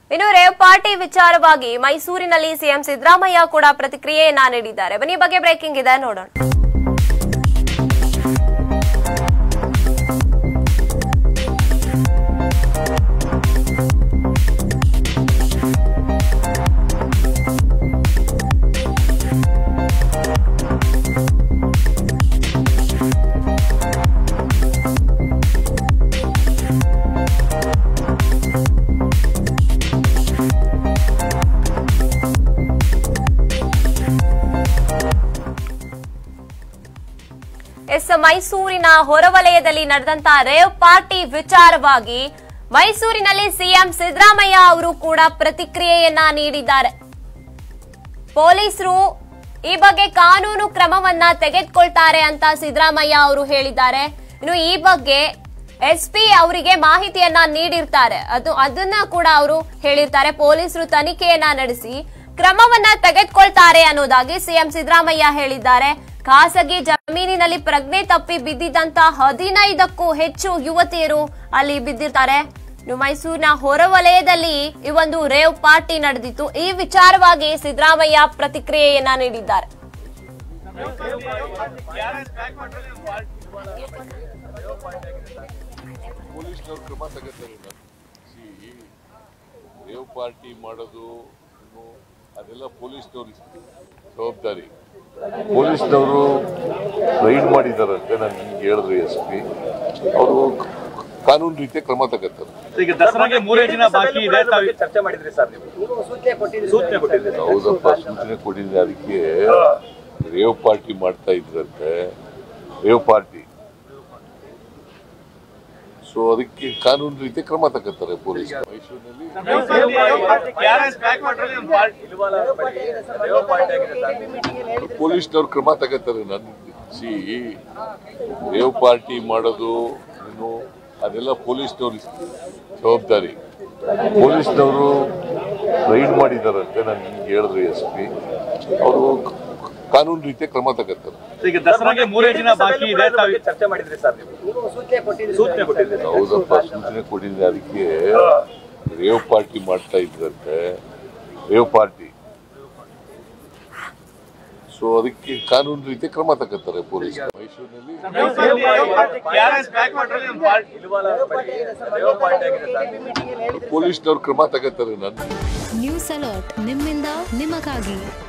ಇನ್ನು rave party ವಿಚಾರವಾಗಿ ಮೈಸೂರಿನಲ್ಲಿ ಸಿಎಂ ಸಿದ್ದರಾಮಯ್ಯ ಕೂಡ ಪ್ರತಿಕ್ರಿಯೆಯನ್ನ ನೀಡಿದ್ದಾರೆ ಬನ್ನಿ ಈ ಬಗ್ಗೆ ಬ್ರೇಕಿಂಗ್ ಇದೆ ನೋಡೋಣ ಎಸ್ ಮೈಸೂರಿನ ಹೊರವಲಯದಲ್ಲಿ ನಡೆದಂತ ರೇವ್ ಪಾರ್ಟಿ ವಿಚಾರವಾಗಿ ಮೈಸೂರಿನಲ್ಲಿ ಸಿಎಂ ಸಿದ್ದರಾಮಯ್ಯ ಅವರು ಕೂಡ ಪ್ರತಿಕ್ರಿಯೆಯನ್ನ ನೀಡಿದ್ದಾರೆ ಪೊಲೀಸರು ಈ ಬಗ್ಗೆ ಕಾನೂನು ಕ್ರಮವನ್ನ ತೆಗೆದುಕೊಳ್ತಾರೆ ಅಂತ ಸಿದ್ದರಾಮಯ್ಯ ಅವರು ಹೇಳಿದ್ದಾರೆ ಇನ್ನು ಈ ಬಗ್ಗೆ ಎಸ್ ಪಿ ಅವರಿಗೆ ಮಾಹಿತಿಯನ್ನ ನೀಡಿರ್ತಾರೆ ಅದು ಅದನ್ನ ಕೂಡ ಅವರು ಹೇಳಿರ್ತಾರೆ ಪೊಲೀಸರು ತನಿಖೆಯನ್ನ ನಡೆಸಿ ಕ್ರಮವನ್ನ ತೆಗೆದುಕೊಳ್ತಾರೆ ಅನ್ನೋದಾಗಿ ಸಿಎಂ ಸಿದ್ದರಾಮಯ್ಯ ಹೇಳಿದ್ದಾರೆ ಖಾಸಗಿ ಜಮೀನಿನಲ್ಲಿ ಪ್ರಜ್ಞೆ ತಪ್ಪಿ ಬಿದ್ದಿದ್ದಂತ ಹದಿನೈದಕ್ಕೂ ಹೆಚ್ಚು ಯುವತಿಯರು ಅಲ್ಲಿ ಬಿದ್ದಿರ್ತಾರೆ ಇನ್ನು ಮೈಸೂರಿನ ಹೊರವಲಯದಲ್ಲಿ ಈ ಒಂದು ರೇವ್ ಪಾರ್ಟಿ ನಡೆದಿತ್ತು ಈ ವಿಚಾರವಾಗಿ ಸಿದ್ದರಾಮಯ್ಯ ಪ್ರತಿಕ್ರಿಯೆಯನ್ನ ನೀಡಿದ್ದಾರೆ ಪೊಲೀಸ್ನವ್ರು ಕ್ರಮ ತಗೋತಾರೆ ಸಿ ರೇವ್ ಪಾರ್ಟಿ ಮಾಡೋದು ಇನ್ನು ಅದೆಲ್ಲ ಪೊಲೀಸ್ನವ್ರ ಜವಾಬ್ದಾರಿ ಪೊಲೀಸ್ನವರು ರೈಡ್ ಮಾಡಿದಾರಂತೆ ನಾನು ನಿಮ್ಗೆ ಹೇಳಿದ್ರು ಎಸ್ ಪಿ ಅವರು ಕಾನೂನು ರೀತಿಯ ಕ್ರಮ ತಗೋತಾರೆ ಈಗ ದಸರಾಗೆ ಮೂರೇ ದಿನ ಬಾಕಿ ಇದೆ ತಾವು ಚರ್ಚೆ ಮಾಡಿದ್ರಿ ಸರ್ ನೀವು ಸೂಚನೆ ಕೊಟ್ಟಿದ್ರಿ ಸೂಚನೆ ಕೊಟ್ಟಿದ್ದೀರಿ ಹೌದಪ್ಪ ಸೂಚನೆ ಕೊಟ್ಟಿದ್ದೆ ಅದಕ್ಕೆ ರೇವ್ ಪಾರ್ಟಿ ಮಾಡ್ತಾ ಇದ್ರಂತೆ ರೇವ್ ಪಾರ್ಟಿ ಸೊ ಅದಕ್ಕೆ ಕಾನೂನು ರೀತಿಯ ಕ್ರಮ ತಗೋತಾರೆ ಪೊಲೀಸ್ ಮೈಸೂರಿನಲ್ಲಿ ಪೊಲೀಸ್ನವ್ರು ಕ್ರಮ ತಗೋತಾರೆ ನಾನು ಸಿ ರೇವ್ ಪಾರ್ಟಿ ಮಾಡೋದು ಇನ್ನು ಅದೆಲ್ಲ ಪೊಲೀಸ್ನವ್ರ ಜವಾಬ್ದಾರಿ ಪೊಲೀಸ್ನವರು ರೈಡ್ ಮಾಡಿದಾರಂತೆ ನಾನು ನಿಮ್ಗೆ ಹೇಳಿದ್ರು ಎಸ್ ಪಿ ಅವರು ಕಾನೂನು ರೀತಿಯ ಕ್ರಮ ತಗೋತಾರೆ ಈಗ ದಸರಾಗೆ ಮೂರೇ ದಿನ ಬಾಕಿ ಇದೆ ತಾವು ಚರ್ಚೆ ಮಾಡಿದ್ರಿ ಸರ್ ನೀವು ಸೂಚನೆ ಕೊಟ್ಟಿದ್ರಿ ಸೂಚನೆ ಕೊಟ್ಟಿದ್ದೀರಿ ಹೌದಪ್ಪ ಸೂಚನೆ ಕೊಟ್ಟಿದ್ದೆ ಅದಕ್ಕೆ ರೇವ್ ಪಾರ್ಟಿ ಮಾಡ್ತಾ ಇದ್ರಂತೆ ರೇವ್ ಪಾರ್ಟಿ ಸೊ ಅದಕ್ಕೆ ಕಾನೂನು ರೀತಿಯ ಕ್ರಮ ತಗೋತಾರೆ ಪೊಲೀಸ್ ಮೈಸೂರಿನಲ್ಲಿ ಪೊಲೀಸ್ನವ್ರು ಕ್ರಮ ತಗೋತಾರೆ ನಾನು ನ್ಯೂಸ್ ಅಲರ್ಟ್ ನಿಮ್ಮಿಂದ ನಿಮಗಾಗಿ